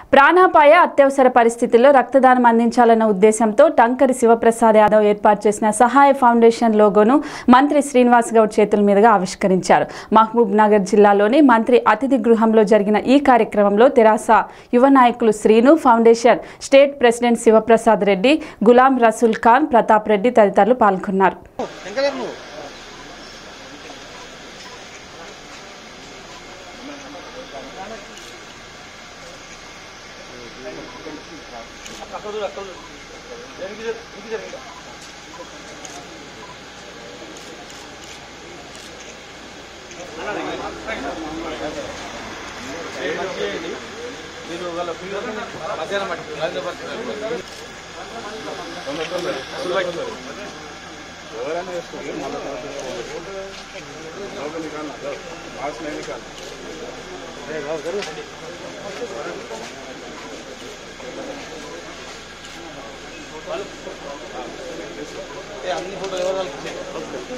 ప్రాణాపాయ అత్యవసర పరిస్థితుల్లో రక్తదానం అందించాలన్న ఉద్దేశంతో టంకరి శివప్రసాద్ యాదవ్ ఏర్పాటు చేసిన సహాయ ఫౌండేషన్ లోగోను మంత్రి శ్రీనివాస్ గౌడ్ చేతుల మీదుగా ఆవిష్కరించారు మహబూబ్ నగర్ జిల్లాలోని మంత్రి అతిథి గృహంలో జరిగిన ఈ కార్యక్రమంలో తెరాస యువ నాయకులు Srinu foundation state president Shivaprasad Reddy Ghulam Rasool Khan Pratap Reddy తదితరులు పాల్గొన్నారు ఎంకలేరు నువ్వు అన్ని ఫోటో ఎవరు వాళ్ళకి ఇచ్చేయండి.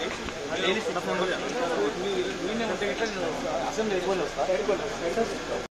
అసెంబ్లీ అయిపోయి వస్తా